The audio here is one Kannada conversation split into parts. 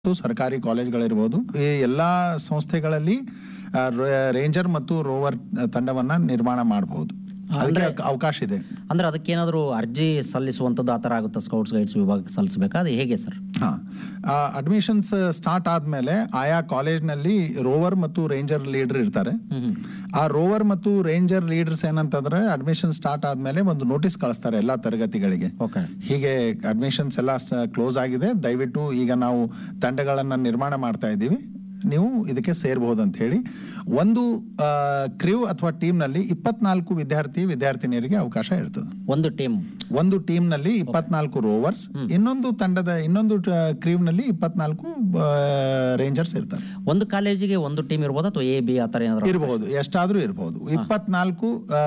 ಮತ್ತು ಸರ್ಕಾರಿ ಕಾಲೇಜ್ಗಳಿರ್ಬೋದು ಈ ಎಲ್ಲಾ ಸಂಸ್ಥೆಗಳಲ್ಲಿ ಆ, ರ- ರೇಂಜರ್ ಮತ್ತು ರೋವರ್ ತಂಡವನ್ನ ನಿರ್ಮಾಣ ಮಾಡಬಹುದು ಅದಕ್ಕೆ ಅವಕ- ಅವಕಾಶ ಇದೆ ಅಂದ್ರೆ ಅದಕ್ಕೇನಾದರೂ ಅರ್ಜಿ ಸಲ್ಲಿಸುವಂಥದ್ದು ಆ ಥರ ಆಗುತ್ತಾ ಸ್ಕೌಟ್ಸ್ ಗೈಡ್ಸ್ ವಿಭಾಗಕ್ಕೆ ಸಲ್ಲಿಸಬೇಕಾ ಅದು ಹೇಗೆ ಸರ್ ಹಾ ಅಡ್ಮಿಷನ್ಸ್ ಸ್ಟಾರ್ಟ್ ಆದ್ಮೇಲೆ ಆಯಾ ಕಾಲೇಜ್ನಲ್ಲಿ ರೋವರ್ ಮತ್ತು ರೇಂಜರ್ ಲೀಡರ್ ಇರ್ತಾರೆ ಆ ರೋವರ್ ಮತ್ತು ರೇಂಜರ್ ಲೀಡರ್ಸ್ ಏನಂತಂದ್ರೆ ಅಡ್ಮಿಷನ್ ಸ್ಟಾರ್ಟ್ ಆದ್ಮೇಲೆ ಒಂದು ನೋಟಿಸ್ ಕಳಿಸ್ತಾರೆ ಎಲ್ಲಾ ತರಗತಿಗಳಿಗೆ ಓಕೆ ಹೀಗೆ ಅಡ್ಮಿಷನ್ಸ್ ಎಲ್ಲ ಕ್ಲೋಸ್ ಆಗಿದೆ ದಯವಿಟ್ಟು ಈಗ ನಾವು ತಂಡಗಳನ್ನ ನಿರ್ಮಾಣ ಮಾಡ್ತಾ ಇದ್ದೀವಿ ನೀವು ಇದಕ್ಕೆ ಸೇರ್ಬಹುದು ಅಂತ ಹೇಳಿ ಒಂದು ಕ್ರಿವ್ ಅಥವಾ ಟೀಮ್ ನಲ್ಲಿ ಇಪ್ಪತ್ನಾಲ್ಕು ವಿದ್ಯಾರ್ಥಿ ವಿದ್ಯಾರ್ಥಿನಿಯರಿಗೆ ಅವಕಾಶ ಇರ್ತದೆ ಒಂದು ಟೀಮ್ ಒಂದು ಟೀಮ್ ನಲ್ಲಿ ಇಪ್ಪತ್ನಾಲ್ಕು ರೋವರ್ಸ್ ಇನ್ನೊಂದು ತಂಡದ ಇನ್ನೊಂದು ಕ್ರೀವ್ ನಲ್ಲಿ ಇಪ್ಪತ್ನಾಲ್ಕು ರೇಂಜರ್ಸ್ ಇರ್ತಾರೆ ಒಂದು ಕಾಲೇಜಿಗೆ ಒಂದು ಟೀಮ್ ಇರ್ಬೋದು ಅಥವಾ ಎ ಬಿ ಆ ಥರ ಏನಾದರೂ ಇರಬಹುದು ಎಷ್ಟಾದ್ರೂ ಇರಬಹುದು ಇಪ್ಪತ್ನಾಲ್ಕು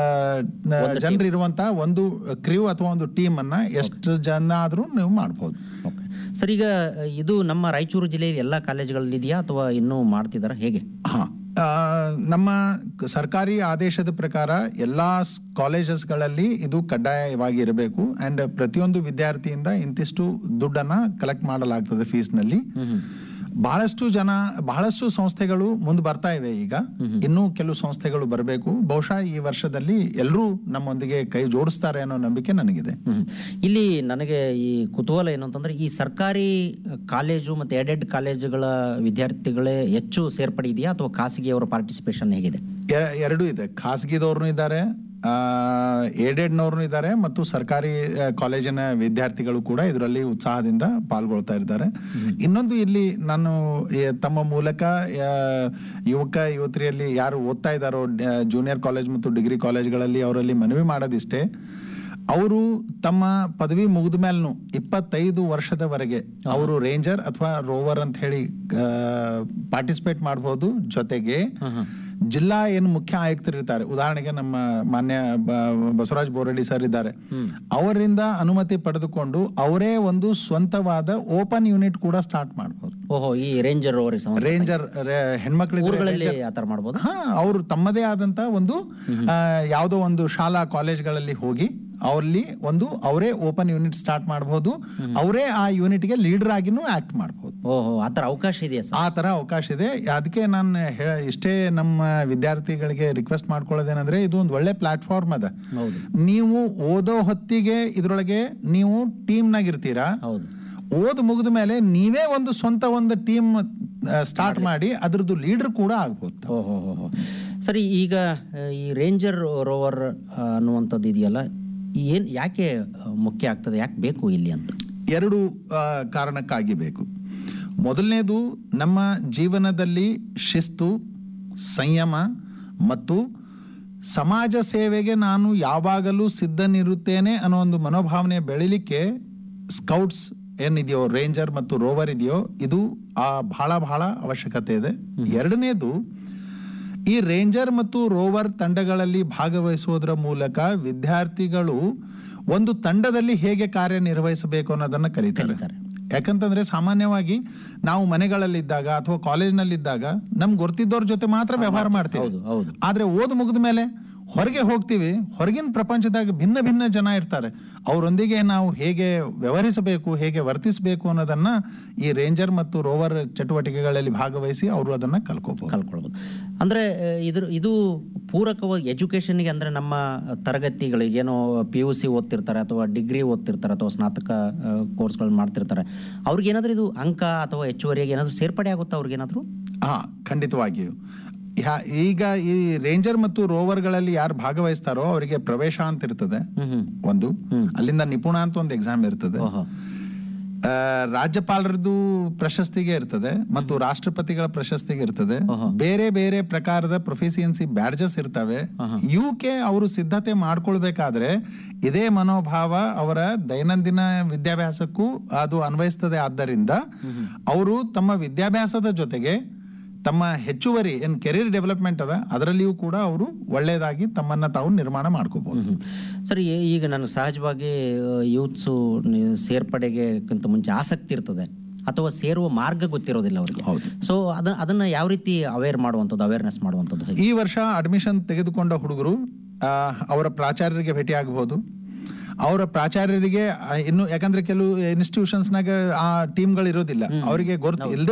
ಜನರು ಇರುವಂತಹ ಒಂದು ಕ್ರೀವ್ ಅಥವಾ ಒಂದು ಟೀಮ್ ಅನ್ನ ಎಷ್ಟು ಜನ ಆದ್ರೂ ನೀವು ಮಾಡಬಹುದು ಓಕೆ ಸರ್ ಈಗ ಇದು ನಮ್ಮ ರಾಯಚೂರು ಜಿಲ್ಲೆಯಲ್ಲಿ ಎಲ್ಲ ಕಾಲೇಜುಗಳಲ್ಲಿ ಇದೆಯಾ ಅಥವಾ ಇನ್ನೂ ಮಾಡ್ತಿದ್ದಾರಾ ಹೇಗೆ ಹಾ ಆ, ನಮ್ಮ ಕ- ಸರ್ಕಾರಿ ಆದೇಶದ ಪ್ರಕಾರ ಎಲ್ಲಾ ಕಾಲೇಜಸ್ಗಳಲ್ಲಿ ಇದು ಕಡ್ಡಾಯವಾಗಿ ಇರಬೇಕು ಅಂಡ್ ಪ್ರತಿಯೊಂದು ವಿದ್ಯಾರ್ಥಿಯಿಂದ ಇಂತಿಷ್ಟು ದುಡ್ಡನ್ನ ಕಲೆಕ್ಟ್ ಮಾಡಲಾಗ್ತದೆ ಫೀಸ್ನಲ್ಲಿ ಬಹಳಷ್ಟು ಜನ ಬಹಳಷ್ಟು ಸಂಸ್ಥೆಗಳು ಮುಂದೆ ಬರ್ತಾ ಇವೆ ಈಗ ಇನ್ನೂ ಕೆಲವು ಸಂಸ್ಥೆಗಳು ಬರಬೇಕು ಬಹುಶಃ ಈ ವರ್ಷದಲ್ಲಿ ಎಲ್ಲರೂ ನಮ್ಮೊಂದಿಗೆ ಕೈ ಜೋಡಿಸ್ತಾರೆ ಅನ್ನೋ ನಂಬಿಕೆ ನನಗಿದೆ ಹ್ಮ್. ಇಲ್ಲಿ ನನಗೆ ಈ ಕುತೂಹಲ ಏನು ಅಂತಂದ್ರೆ ಈ ಸರ್ಕಾರಿ ಕಾಲೇಜು ಮತ್ತು ಎಡೆಡ್ ಕಾಲೇಜುಗಳ ವಿದ್ಯಾರ್ಥಿಗಳೇ ಹೆಚ್ಚು ಸೇರ್ಪಡೆ ಇದೆಯಾ ಅಥವಾ ಖಾಸಗಿಯವರ ಪಾರ್ಟಿಸಿಪೇಷನ್ ಹೇಗಿದೆ ಎ- ಎರಡೂ ಇದೆ ಖಾಸಗಿದವ್ರು ಇದ್ದಾರೆ ಏಡೆಡ್ನವ್ರು ಇದ್ದಾರೆ ಮತ್ತು ಸರ್ಕಾರಿ ಆ, ಕಾಲೇಜಿನ ವಿದ್ಯಾರ್ಥಿಗಳು ಕೂಡ ಇದರಲ್ಲಿ ಉತ್ಸಾಹದಿಂದ ಪಾಲ್ಗೊಳ್ತಾ ಇದ್ದಾರೆ ಇನ್ನೊಂದು ಇಲ್ಲಿ ನಾನು ಎ, ತಮ್ಮ ಮೂಲಕ ಆ, ಯುವಕ ಯುವತಿಯರಲ್ಲಿ ಯಾರು ಓದ್ತಾ ಇದ್ದಾರೋ ಜೂನಿಯರ್ ಕಾಲೇಜ್ ಮತ್ತು ಡಿಗ್ರಿ ಕಾಲೇಜ್ಗಳಲ್ಲಿ ಅವರಲ್ಲಿ ಮನವಿ ಮಾಡೋದಿಷ್ಟೇ ಅವರು ತಮ್ಮ ಪದವಿ ಮುಗಿದ ಮೇಲೂ ಇಪ್ಪತ್ತೈದು ವರ್ಷದವರೆಗೆ ಅವರು ರೇಂಜರ್ ಅಥವಾ ರೋವರ್ ಅಂತ ಹೇಳಿ ಪಾರ್ಟಿಸಿಪೇಟ್ ಮಾಡಬಹುದು ಜೊತೆಗೆ ಜಿಲ್ಲಾ ಏನು ಮುಖ್ಯ ಆಯುಕ್ತರು ಇರ್ತಾರೆ ಉದಾಹರಣೆಗೆ ನಮ್ಮ ಮಾನ್ಯ ಬ- ಬಸವರಾಜ್ ಬೋರಡಿ ಸರ್ ಇದ್ದಾರೆ ಅವರಿಂದ ಅನುಮತಿ ಪಡೆದುಕೊಂಡು ಅವರೇ ಒಂದು ಸ್ವಂತವಾದ ಓಪನ್ ಯೂನಿಟ್ ಕೂಡ ಸ್ಟಾರ್ಟ್ ಮಾಡಬಹುದು ಓಹೋ ಈ ರೇಂಜರ್ ಅವರಿಗೆ ಸಂಬಂಧ ರೇಂಜರ್ ಹೆಣ್ಮಕ್ಳಿದ್ರೆ ಊರುಗಳಲ್ಲಿ ಆ ಥರ ಮಾಡ್ಬೋದು ಹಾ ಅವರು ತಮ್ಮದೇ ಆದಂತ ಒಂದು ಆ, ಯಾವುದೋ ಒಂದು ಶಾಲಾ ಕಾಲೇಜ್ಗಳಲ್ಲಿ ಹೋಗಿ ಅವರಲ್ಲಿ ಒಂದು ಅವರೇ ಓಪನ್ ಯೂನಿಟ್ ಸ್ಟಾರ್ಟ್ ಮಾಡಬಹುದು ಅವರೇ ಆ ಯೂನಿಟ್ಗೆ ಲೀಡರ್ ಆಗಿನೂ ಆಕ್ಟ್ ಮಾಡಬಹುದು ಓಹೋ ಆ ಥರ ಅವಕಾಶ ಇದೆಯಾ ಸರ್ ಆ ತರ ಅವಕಾಶ ಇದೆ ಅದಕ್ಕೆ ನಾನು ಹೇ- ಇಷ್ಟೇ ನಮ್ಮ ವಿದ್ಯಾರ್ಥಿಗಳಿಗೆ ರಿಕ್ವೆಸ್ಟ್ ಮಾಡ್ಕೊಳ್ಳೋದೇನಂದ್ರೆ ಇದು ಒಂದು ಒಳ್ಳೆ ಪ್ಲಾಟ್ಫಾರ್ಮ್ ಅದ ಹೌದು ನೀವು ಓದೋ ಹೊತ್ತಿಗೆ ಇದ್ರೊಳಗೆ ನೀವು ಟೀಮ್ನಾಗ ಇರ್ತೀರಾ ಹೌದು ಓದ್ ಮುಗಿದ ಮೇಲೆ ನೀವೇ ಒಂದು ಸ್ವಂತ ಒಂದು ಟೀಮ್ ಸ್ಟಾರ್ಟ್ ಮಾಡಿ ಅದ್ರದ್ದು ಲೀಡರ್ ಕೂಡ ಆಗ್ಬೋದು ಓಹೋ ಹೋ ಹೋ ಸರಿ ಈಗ ಆ, ಈ ರೇಂಜರ್ ರೋವರ್ ಆ, ಅನ್ನುವಂಥದ್ದು ಇದೆಯಲ್ಲ ಏನು ಯಾಕೆ ಆ, ಮುಖ್ಯ ಆಗ್ತದೆ ಯಾಕೆ ಬೇಕು ಇಲ್ಲಿ ಅಂತ ಎರಡು ಆ, ಕಾರಣಕ್ಕಾಗಿ ಬೇಕು ಮೊದಲನೇದು ನಮ್ಮ ಜೀವನದಲ್ಲಿ ಶಿಸ್ತು ಸಂಯಮ ಮತ್ತು ಸಮಾಜ ಸೇವೆಗೆ ನಾನು ಯಾವಾಗಲೂ ಸಿದ್ಧನಿರುತ್ತೇನೆ ಅನ್ನೋ ಒಂದು ಮನೋಭಾವನೆ ಬೆಳಿಲಿಕ್ಕೆ ಸ್ಕೌಟ್ಸ್ ಏನಿದೆಯೋ ರೇಂಜರ್ ಮತ್ತು ರೋವರ್ ಇದೆಯೋ ಇದು ಆ ಬಹಳ ಬಹಳ ಅವಶ್ಯಕತೆ ಇದೆ ಎರಡನೇದು ಈ ರೇಂಜರ್ ಮತ್ತು ರೋವರ್ ತಂಡಗಳಲ್ಲಿ ಭಾಗವಹಿಸುವುದರ ಮೂಲಕ ವಿದ್ಯಾರ್ಥಿಗಳು ಒಂದು ತಂಡದಲ್ಲಿ ಹೇಗೆ ಕಾರ್ಯನಿರ್ವಹಿಸಬೇಕು ಅನ್ನೋದನ್ನ ಕಲಿತಾರೆ ಕಲಿತಾರೆ. ಯಾಕಂತಂದ್ರೆ ಸಾಮಾನ್ಯವಾಗಿ ನಾವು ಮನೆಗಳಲ್ಲಿದ್ದಾಗ ಅಥವಾ ಕಾಲೇಜ್ನಲ್ಲಿದ್ದಾಗ ನಮ್ಗೆ ಗೊತ್ತಿದ್ದವ್ರ ಜೊತೆ ಮಾತ್ರ ವ್ಯವಹಾರ ಮಾಡ್ತೀವಿ ಹೌದು ಹೌದು ಆದ್ರೆ ಓದ್ ಮುಗಿದ ಮೇಲೆ ಹೊರಗೆ ಹೋಗ್ತೀವಿ ಹೊರಗಿನ ಪ್ರಪಂಚದಾಗ ಭಿನ್ನ ಭಿನ್ನ ಜನ ಇರ್ತಾರೆ ಅವರೊಂದಿಗೆ ನಾವು ಹೇಗೆ ವ್ಯವಹರಿಸಬೇಕು ಹೇಗೆ ವರ್ತಿಸಬೇಕು ಅನ್ನೋದನ್ನ ಈ ರೇಂಜರ್ ಮತ್ತು ರೋವರ್ ಚಟುವಟಿಕೆಗಳಲ್ಲಿ ಭಾಗವಹಿಸಿ ಅವರು ಅದನ್ನ ಕಲ್ಕೋಬಹುದು ಕಲ್ಕೊಳ್ಬೋದು ಅಂದರೆ ಇದ್ರ ಇದು ಪೂರಕವಾಗಿ ಎಜುಕೇಷನ್ಗೆ ಅಂದರೆ ನಮ್ಮ ತರಗತಿಗಳಿಗೆ ಏನೋ ಪಿ ಯು ಸಿ ಓದ್ತಿರ್ತಾರೆ ಅಥವಾ ಡಿಗ್ರಿ ಓದ್ತಿರ್ತಾರೆ ಅಥವಾ ಸ್ನಾತಕ ಕೋರ್ಸ್ಗಳು ಮಾಡ್ತಿರ್ತಾರೆ ಅವ್ರಿಗೇನಾದ್ರೂ ಇದು ಅಂಕ ಅಥವಾ ಹೆಚ್ಚುವರಿಯಾಗಿ ಏನಾದರೂ ಸೇರ್ಪಡೆ ಆಗುತ್ತಾ ಅವ್ರಿಗೇನಾದರೂ ಹಾ ಖಂಡಿತವಾಗಿಯೂ ಯಾ- ಈಗ ಈ ರೇಂಜರ್ ಮತ್ತು ರೋವರ್ಗಳಲ್ಲಿ ಯಾರು ಭಾಗವಹಿಸ್ತಾರೋ ಅವರಿಗೆ ಪ್ರವೇಶ ಅಂತ ಇರ್ತದೆ ಹ್ಮ್ ಹ್ಮ್ ಒಂದು ಅಲ್ಲಿಂದ ನಿಪುಣ ಅಂತ ಒಂದು ಎಕ್ಸಾಮ್ ಇರ್ತದೆ ಓಹೋ ಆ, ರಾಜ್ಯಪಾಲರದ್ದು ಪ್ರಶಸ್ತಿಗೆ ಇರ್ತದೆ ಮತ್ತು ರಾಷ್ಟ್ರಪತಿಗಳ ಪ್ರಶಸ್ತಿಗೆ ಇರ್ತದೆ ಬೇರೆ ಬೇರೆ ಪ್ರಕಾರದ ಪ್ರೊಫಿಸಿಯನ್ಸಿ ಬ್ಯಾಡ್ಜಸ್ ಇರ್ತವೆ ಇವಕ್ಕೆ ಅವರು ಸಿದ್ಧತೆ ಮಾಡ್ಕೊಳ್ಬೇಕಾದ್ರೆ ಇದೇ ಮನೋಭಾವ ಅವರ ದೈನಂದಿನ ವಿದ್ಯಾಭ್ಯಾಸಕ್ಕೂ ಅದು ಅನ್ವಯಿಸ್ತದೆ ಆದ್ದರಿಂದ ಅವರು ತಮ್ಮ ವಿದ್ಯಾಭ್ಯಾಸದ ಜೊತೆಗೆ ತಮ್ಮ ಹೆಚ್ಚುವರಿ ಏನ್ ಕೆರಿಯರ್ ಡೆವಲಪ್ಮೆಂಟ್ ಅದ ಅದರಲ್ಲಿಯೂ ಕೂಡ ಅವರು ಒಳ್ಳೆಯದಾಗಿ ತಮ್ಮನ್ನ ತಾವು ನಿರ್ಮಾಣ ಮಾಡ್ಕೋಬಹುದು ಹ್ಮ್. ಸರಿ ಈ- ಈಗ ನನಗೆ ಸಹಜವಾಗಿ ಯೂತ್ಸು ಸೇರ್ಪಡೆಗೆಕ್ಕಿಂತ ಮುಂಚೆ ಆಸಕ್ತಿ ಇರ್ತದೆ ಅಥವಾ ಸೇರುವ ಮಾರ್ಗ ಗೊತ್ತಿರೋದಿಲ್ಲ ಅವರಿಗೆ ಹೌದು. ಸೊ ಅದ ಅದನ್ನ ಯಾವ ರೀತಿ ಅವೇರ್ ಮಾಡುವಂಥದ್ದು ಅವೇರ್ನೆಸ್ ಮಾಡುವಂಥದ್ದು ಹೇಗೆ? ಈ ವರ್ಷ ಅಡ್ಮಿಷನ್ ತೆಗೆದುಕೊಂಡ ಹುಡುಗರು ಆ, ಅವರ ಪ್ರಾಚಾರ್ಯರಿಗೆ ಭೇಟಿ ಆಗಬಹುದು ಅವರ ಪ್ರಾಚಾರ್ಯರಿಗೆ ಆ, ಇನ್ನು ಯಾಕಂದ್ರೆ ಕೆಲವು ಇನ್ಸ್ಟಿಟ್ಯೂಷನ್ಸ್ನಾಗ ಆ ಟೀಮ್ಗಳು ಇರೋದಿಲ್ಲ ಅವರಿಗೆ ಗೊತ್ತು ಇಲ್ಲದೆ